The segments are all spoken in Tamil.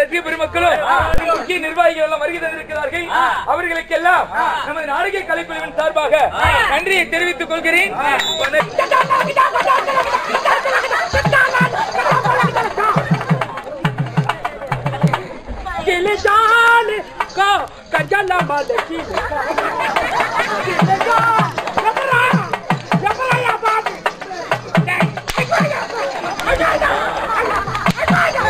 ரசிக பெருமக்களும் முக்கிய நிர்வாகிகள் எல்லாம் வருகை தந்திருக்கிறார்கள் அவர்களுக்கெல்லாம் நமது நாடக கலைக்குழுவின் சார்பாக நன்றியை தெரிவித்துக் கொள்கிறேன் Gele jale ka kajala male kile ka. Gele ja, yapara, yapara ya babu. Dai, ayaya, ayaya, ayaya,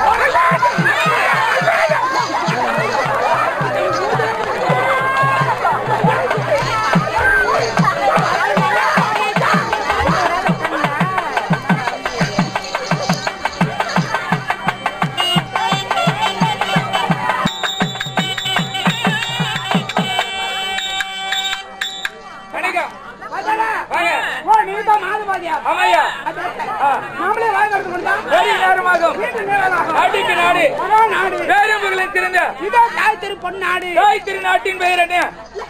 வணக்கம் அதல. வாங்க ஓ நீதான் மாதவாதியா? ஆமையா ஆ. நாமளே வாய் கறந்து கொடுத்தா? வெறி நேரமாகும் வீட்டு நேரமாகும். நாட்டுக்கு நாடு மகா நாடு. பேரம்புகளின் சிறந்த இதோ தாய் திரு பொன்னாடு தாய் திருநாட்டின் பெயர் என்ன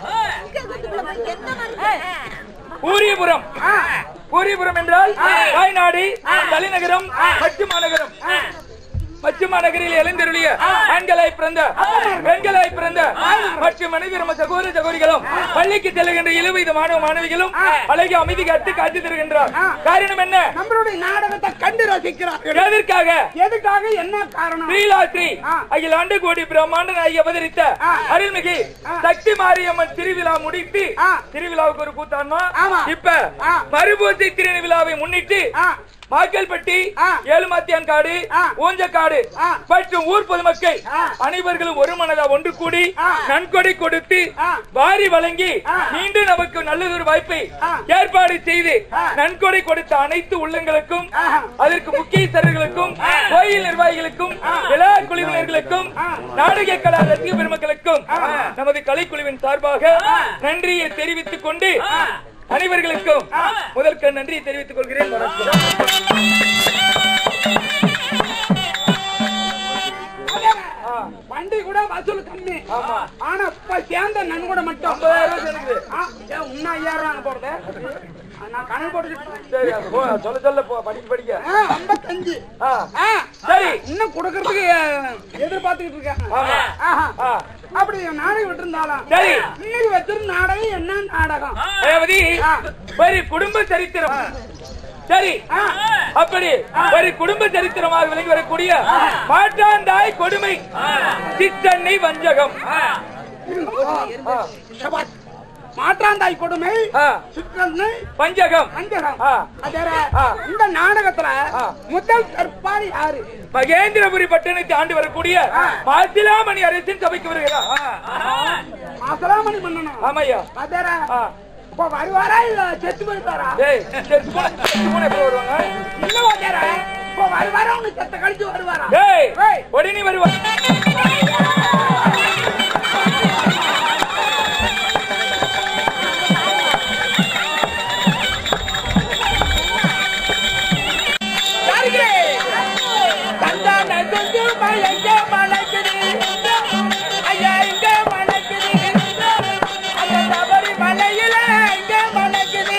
பூரியபுரம் பூரியபுரம் என்றால் தாய்நாடு தலைநகரம் மச்சு மாநகரம் மச்சு மாநகரில் எழுந்தருளிய ஆண்களாய் பிறந்த பெண்களாய் பிறந்த மற்றும் மனிதரும் சகோதர சகோதரிகளும் பள்ளிக்கு செல்லுகின்ற இழுவயது மாணவ மாணவிகளும் அழகிய அமைதி காத்து காட்சி தருகின்றார் காரணம் என்ன நம்மளுடைய நாடகத்தை கண்டு ரசிக்கிறார்கள் எதற்காக எதுக்காக என்ன காரணம் ஸ்ரீலாத்ரி ஆ. அகிலாண்டு கோடி பிரம்மாண்ட நாயகி அவதரித்த ஆ. அருள்மிகு சக்தி மாரியம்மன் திருவிழா முடித்து ஆ. திருவிழாவுக்கு ஒரு கூத்தாண்டா ஆமா. இப்ப ஆ. மறுபூசை திருவிழாவை முன்னிட்டு ஆ, மாக்கல்பட்டி ஆ. ஏழுமாத்தியான் காடு ஆ. ஊஞ்சக்காடு ஆ. மற்றும் ஊர் பொதுமக்கள் ஆ. அனைவர்களும் ஒரு மனதா ஒன்று கூடி ஆ. நன்கொடை கொடுத்து ஆ. வாரி வழங்கி ஆ. மீண்டும் நமக்கு நல்லதொரு வாய்ப்பை ஆ. ஏற்பாடு செய்து ஆ. நன்கொடை கொடுத்த அனைத்து உள்ளங்களுக்கும் ஆ. அதற்கு முக்கியஸ்தர்களுக்கும் கோயில் நிர்வாகிகளுக்கும் விழா குழுவினர்களுக்கும் நாடக கலா ரசிக பெருமக்களுக்கும் நமது கலைக்குழுவின் சார்பாக நன்றியை தெரிவித்துக் கொண்டு அனைவர்களுக்கும் முதற்க நன்றியை தெரிவித்துக் கொள்கிறேன் வணக்கம் வண்டி கூட வசூல் கம்மி ஆமா. ஆனா இப்ப சேர்ந்த நன்கொடை மட்டும் ஐம்பதாயிரம் ரூபாய் சேர்ந்துக்குது. ஆ, ஏன் இன்னும் ஐயாயிரம் ரூபாய் போடுறது ஆ, நான் கணக்கு போட்டுக்கிட்டு சரி போ, சொல்ல சொல்ல போ படிக்க படிக்க ஆ, ஐம்பத்தஞ்சு ஆ, ஆ, சரி இன்னும் கொடுக்கறதுக்கு எதிர்பார்த்துக்கிட்டு இருக்காங்க ஆமா. ஆஹா. ஆ, அப்படி நாடகம் விட்டுருந்தாலும் சரி இன்னைக்கு வச்சிருந்த நாடகம் என்ன நாடகம் ரேவதி ஆ. ஒரு குடும்ப சரித்திரம் சரி அப்படி ஒரு குடும்ப சரித்திரமாக விளங்கி வரக்கூடிய மாற்றாந்தாய் கொடுமை சித்தன்னை வஞ்சகம் சபாஷ். மாற்றாந்தாய் கொடுமை ஆ, சிக்கன்னு வஞ்சகம் அஞ்சகம் ஆ. அதேற, ஆ. இந்த நாடகத்துல ஆ. முதல் கற்பாரி யாரு மகேந்திரபுரி பட்டணத்தை ஆண்டு வரக்கூடிய மாசிலாமணி அரசின் சபைக்கு வருகிறார் மாசலாமணி பண்ணணும் ஆமையா அதேற, ஆ. இப்ப வருவாரா இல்ல செத்து போயிட்டாரா ஏய் செத்து போன செத்து போன எப்போ வருவாங்க இல்ல வாத்தியார இப்ப வருவாரா உனக்கு செத்த கழிச்சு வருவாரா ஏய் ஏய். உடனே வருவாங்க தந்தான துண்டு மலைங்க மலைக்குது ஐயா இங்க மலைக்குது அந்த சபரி மலையில இங்க மலைக்குது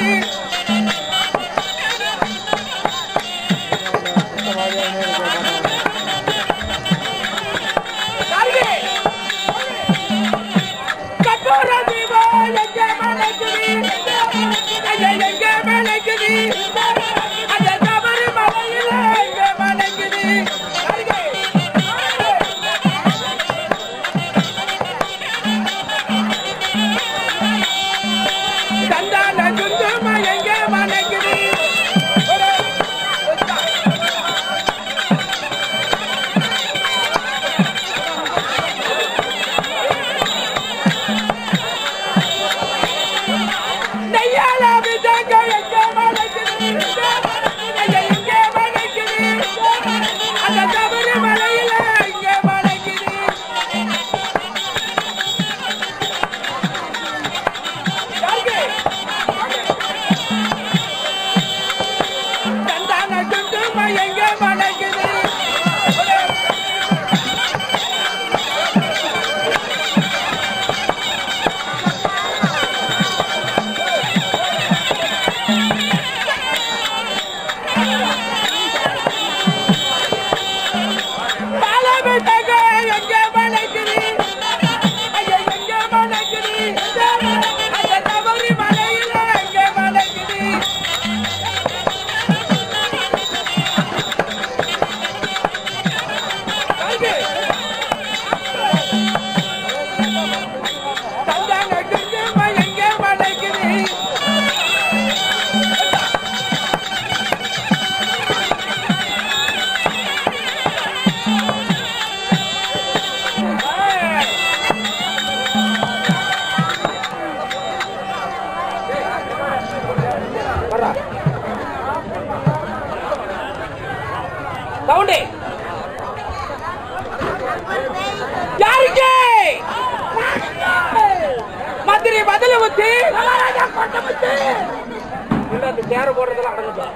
மதுரமுத்தி மகாராஜா கொட்டமுத்து இல்ல அந்த சேர போடுறதெல்லாம் அடங்குது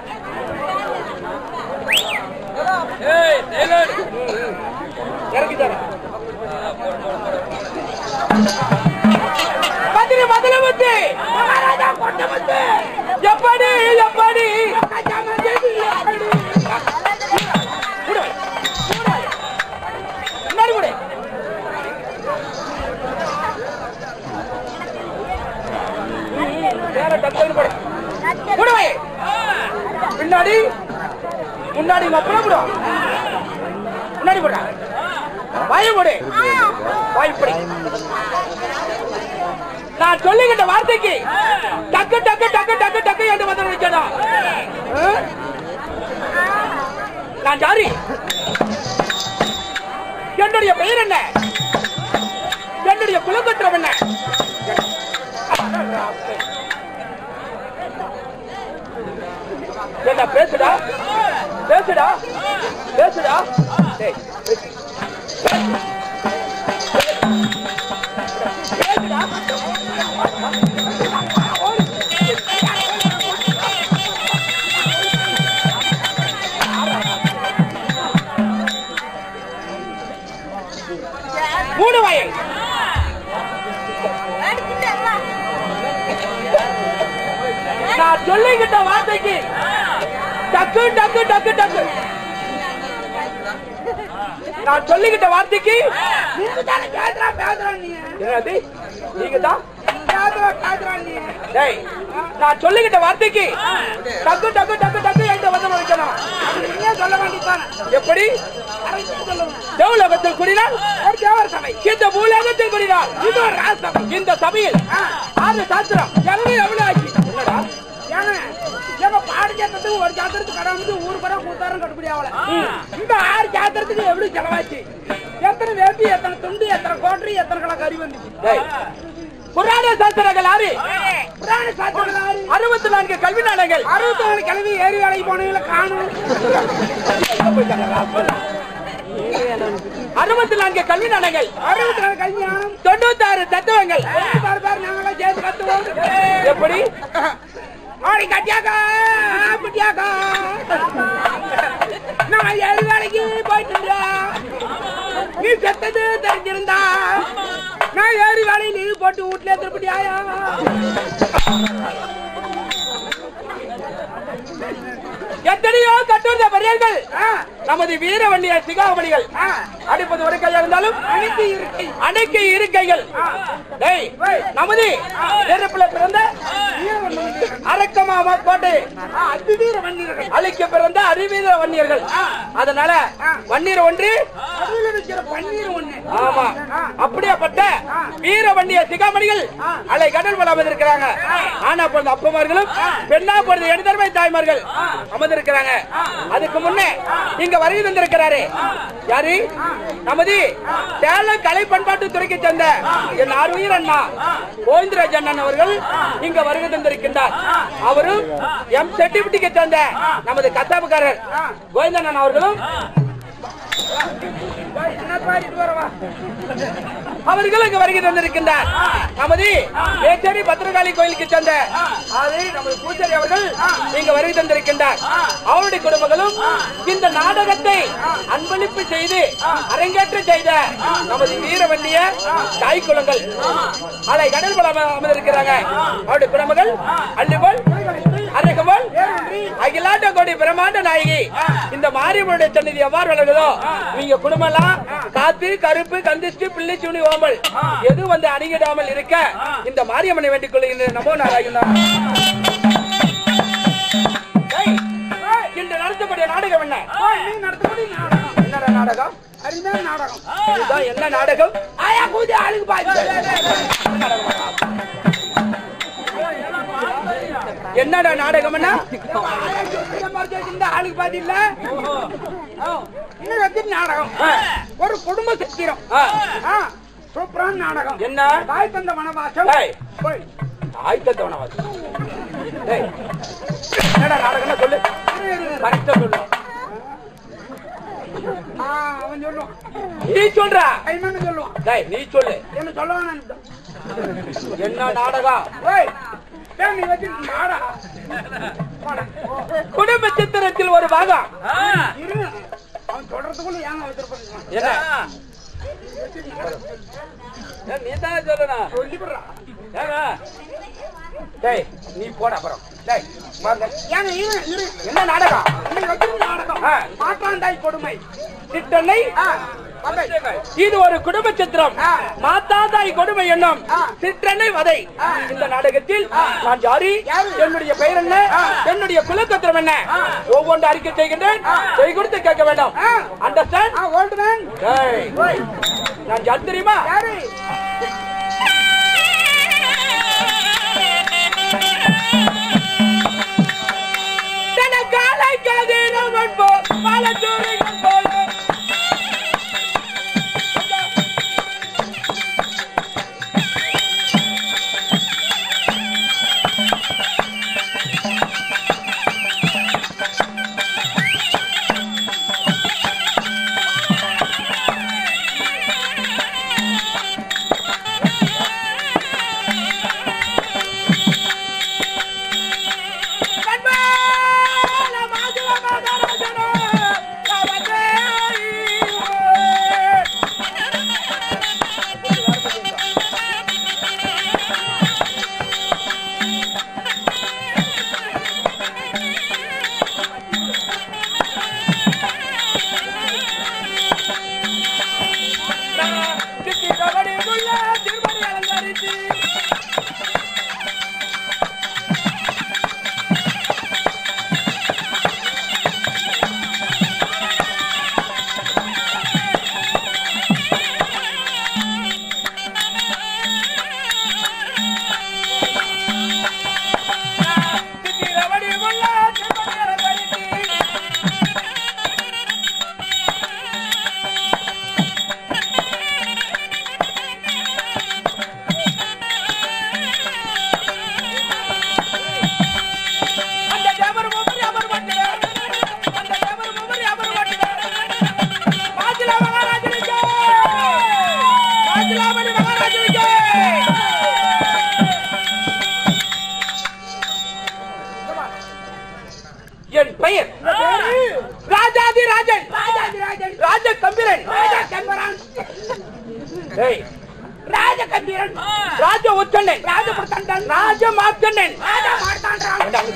ஏய் டெய்லர் இறக்கி தரேன் மதுரை மதுரமுத்து மகாராஜா கொட்டமுத்து எப்படி எப்படி முன்னாடி கூட வேற டக்குனு போடு போடுவே பின்னாடி முன்னாடி மப்பளம் போடும் முன்னாடி போடுறா வாயை போடு வாய் இப்படி நான் சொல்லுகின்ற வார்த்தைக்கு டக்கு டக்கு டக்கு டக்கு டக்கு என்று வந்து நிற்கணும் நான் ஜாரி என்னுடைய பெயர் என்ன என்னுடைய குலகோத்திரம் என்ன என்ன பேசுடா பேசுடா பேசுடா டேய், பேசு. பேசுடா மூணு வயல் நான் சொல்லிக்கிட்ட வார்த்தைக்கு டக்கு டக்கு டக்கு டக்கு நான் சொல்லிக்கிட்ட வார்த்தைக்கு நீங்க தானே பேசுறா பேசுறா நீ என்னது நீங்க தான் பேசுறா பேசுறா நீ டேய் நான் சொல்லிக்கிட்ட வார்த்தைக்கு டக்கு டக்கு டக்கு டக்கு என்கிட்ட வந்து வைக்கணும் அது நீயே சொல்ல வேண்டியதானே எப்படி அரசு சொல்லுங்க தேவலோகத்தில் கூடினால் ஒரு தேவர் சபை இந்த பூலோகத்தில் கூடினால் இது ஒரு ராஜசபை இந்த சபையில் ஆறு சாஸ்திரம் எவ்வளவு எவ்வளவு ஆச்சு என்னடா ஏங்க ஏங்க பாடு சாத்திரத்துக்கு ஒரு சாத்திரத்துக்கு கடை வந்து ஊரு படம் கொடுத்தாரும் கட்டுப்படி ஆகல இந்த ஆறு சாத்திரத்துக்கு எப்படி செலவாச்சு எத்தனை வேட்டி எத்தனை துண்டு எத்தனை கோட்டரி எத்தனை கிலோ கறி வந்துச்சு டேய் புராண சாஸ்திரங்கள் ஆறு புராண சாத்திரங்கள் ஆறு அறுபத்தி நான்கு கல்வி நாடகங்கள் அறுபத்தி நாலு கிழவி ஏறி வேலைக்கு போனவங்கள காணும் அறுபத்தி நான்கு கல்வி நாடகங்கள் அறுபத்தி நாலு கல்யாணம் தொண்ணூத்தாறு தத்துவங்கள் பாரு பாரு நாங்களாம் சேர்த்து கத்துவோம் எப்படி ஆடி கட்டியாக்கா பிட்டியாக்கா நான் ஏழு வேலைக்கு போயிட்டு இருந்தேன். நீ செத்தது தெரிஞ்சிருந்தா நான் ஏழு வேலையை லீவு போட்டு வீட்டுல திருப்படியாயா எத்தனையோ கட்டுரை பெரியர்கள் நமது வீரவண்டிய சிகாமணிகள் அடிப்பது ஒரு கையா இருந்தாலும் அனைத்து இருக்கை அணைக்கு இருக்கைகள் டேய் நமது நெருப்புல பிறந்த அரக்கமாமா கோட்டை அதிவீர வண்டியர்கள் அழிக்க பிறந்த அறிவீர வன்னியர்கள் அதனால வன்னியர் ஒன்று அதில் இருக்கிற பன்னீர் ஒண்ணு ஆமா அப்படியாப்பட்ட வீர வண்டிய சிகாமணிகள் அலை கடல் வளம் அமர்ந்திருக்கிறாங்க ஆனா பொழுது அப்பமார்களும் பெண்ணா பொழுது எழுதர்மை தாய்மார்கள் அமர்ந்திருக்கிறாங்க அதுக்கு முன்னே இங்க வருகை தந்திருக்கிறாரு யாரு நமது சேலம் கலை பண்பாட்டு துறைக்கு சேர்ந்த என் ஆர்வீர் அண்ணா கோவிந்தராஜ் அண்ணன் அவர்கள் இங்க வருகை தந்திருக்கின்றார் அவரும் எம் செட்டிபிட்டிக்கு சேர்ந்த நமது கசாப்புக்காரர் கோவிந்தண்ணன் அவர்களும் என்ன பாடிட்டு வரவா அவர்கள் இங்கு வருகை தந்திருக்கின்றார் நமது மேச்சேரி பத்திரகாளி கோயிலுக்கு சேர்ந்த அது நமது பூஜாரி அவர்கள் இங்கு வருகை தந்திருக்கின்றார் அவருடைய குடும்பங்களும் இந்த நாடகத்தை அன்பளிப்பு செய்து அரங்கேற்ற செய்த நமது வீரவண்டிய தாய் குளங்கள் அலை கடல் பலம் அமர்ந்திருக்கிறாங்க அவருடைய குடும்பங்கள் அள்ளிபோல் அரைகபோல் அகிலாண்ட கோடி பிரம்மாண்ட நாயகி இந்த மாரியம்மனுடைய சன்னதி எவ்வாறு வளருதோ நீங்க குடும்பம் எல்லாம் காத்து கருப்பு கந்திஷ்டு பிள்ளை சூனி ஓம்பல் எது வந்து அணுகிடாமல் இருக்க இந்த மாரியம்மனை வேண்டிக் கொள்கின்ற நமோ நாராயணா ஏய், இன்று நடத்தக்கூடிய நாடகம் என்ன நீ நடத்தபடி நாடகம் என்ன நாடகம் அருமையான நாடகம் இதுதான் என்ன நாடகம் ஆயா கூதி ஆளுக்கு பாதி என்னடா நாடகம்னா இந்த ஆளுக்கு பாதி இல்ல இன்னும் வந்து நாடகம் ஒரு குடும்ப சித்திரம் ஆ, ஆ, சூப்பரான நாடகம் என்ன தாய் தந்த வனவாசம் ஏய். போய். ஆயத்தவனவாதி ஏய், என்னடா நாடகம்னா சொல்லு கரெக்டா சொல்லு ஆ, அவன் சொல்லுவான் நீ சொல்ற கைமன்னு சொல்லுவான் டேய் நீ சொல்லு என்ன சொல்ல வேணாம் என்ன நாடகம் ஓய் டேய், நீ வச்சு மாடா மாடா குடும்ப சித்திரத்தில் ஒரு பாகம் இருங்க அவன் சொல்றதுக்குள்ள ஏங்க வச்சிருப்பான் என்ன நீ தானே சொல்லணும் சொல்லிவிடுறான் ஏங்க? டேய் நீ போட அப்புறம் டேய் வாங்க. ஏங்க இரு இரு என்ன நாடகம் நீ வச்சிருந்த நாடகம் ஆ. மாற்றாண்டாய் கொடுமை சித்தனை ஆ, வதை. இது ஒரு குடும்ப சித்திரம் ஆ. மாதாதாய் கொடுமை எண்ணம் ஆ. சிற்றனை வதை இந்த நாடகத்தில் நான் யாரு யாரு? என்னுடைய பெயர் என்ன என்னுடைய குலக்கத்திரம் என்ன ஒவ்வொன்று அறிக்கை செய்கின்றேன் செய் கொடுத்து கேட்க வேண்டாம் ஆ. அண்டர்ஸ்டாண்ட் ஆ, ஓல்டு மேன் நான் யார் தெரியுமா யாரு தனக்காலை கதிரும் என்போ பல தூரிகள் போல திருமணி அலங்கரித்து சித்திரவடி உள்ள திருமணி அலங்கரித்து அந்த தேவர் மூவர் அவர் வந்தார் அந்த தேவர் மூவர் அவர் வந்தார் மாசிலா மகாராஜனுக்கு மாசிலாமணி மகாராஜனுக்கு என் பெயர் ராஜாதி ராஜன் ராஜாதிராஜன் ராஜ கம்பீரன் ராஜா கம்பரான் ஏய், ராஜ கம்பீரன் ராஜ உச்சண்ணன் ராஜ பிரதண்டன் ராஜ மார்க்கண்ணன் ராஜா மார்த்தாண்டான்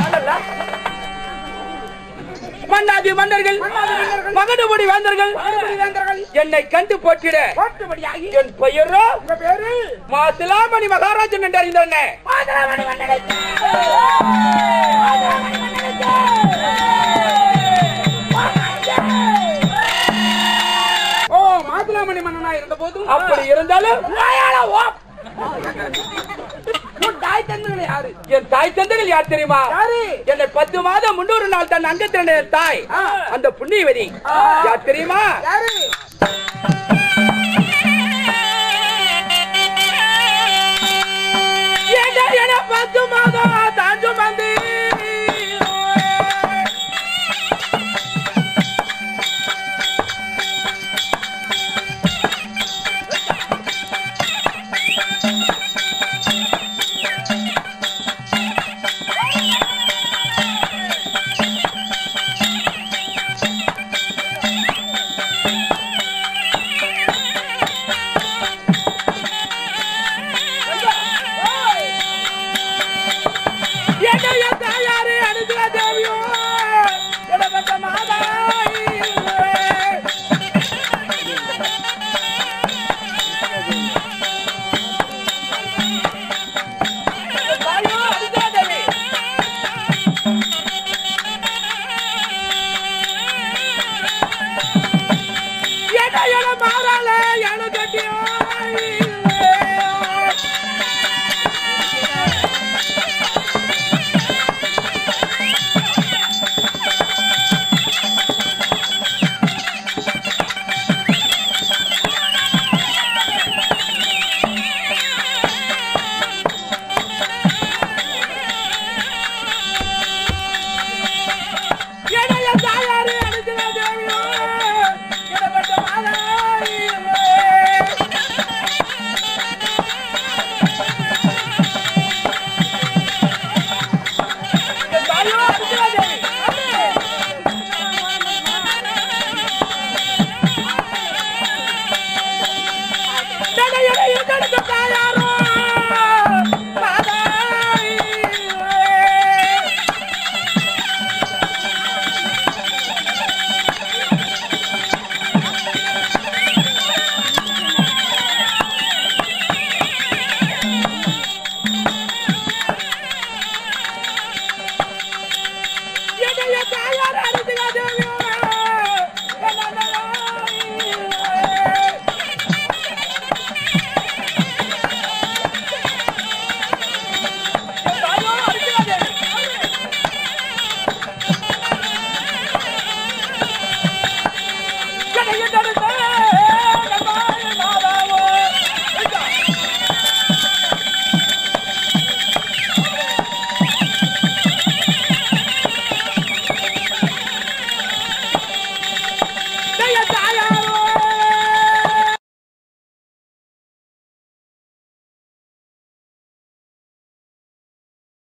மன்னாதி மன்னர்கள் மன்னாதி மன்னர்கள், மகடுபடி வேந்தர்கள் மறுபடி வேந்தர்கள் என்னை கண்டு போற்றிட போட்டுபடியாகி என் பெயரோ உங்க பேரு மாசிலாமணி மகாராஜன் என்று அறிந்தேன் மாதராமணி மன்னனுக்கு மாதராமணி மன்னனுக்கு ஓ மாதுளாமணி மன்னனா இருந்த போதும் அப்படி இருந்தாலும் வாயால ஓ உன் தாய் தந்தங்களை யாரு என் தாய் தந்தைகள் யார் தெரியுமா யாரு என்னை பத்து மாதம் முன்னூறு நாள் தன் அங்கத்தின தாய் ஆ. அந்த புண்ணியவதி ஆ. யார் தெரியுமா யாரு ஏண்டா என பத்து மாதம் தாண்டு வந்து என்னைய தாயாரே அனுகிற தேவியோ இடப்பட்ட மாதாய் தாயோ அனுகிற தேவி என்ன என மாறால என கட்டியோ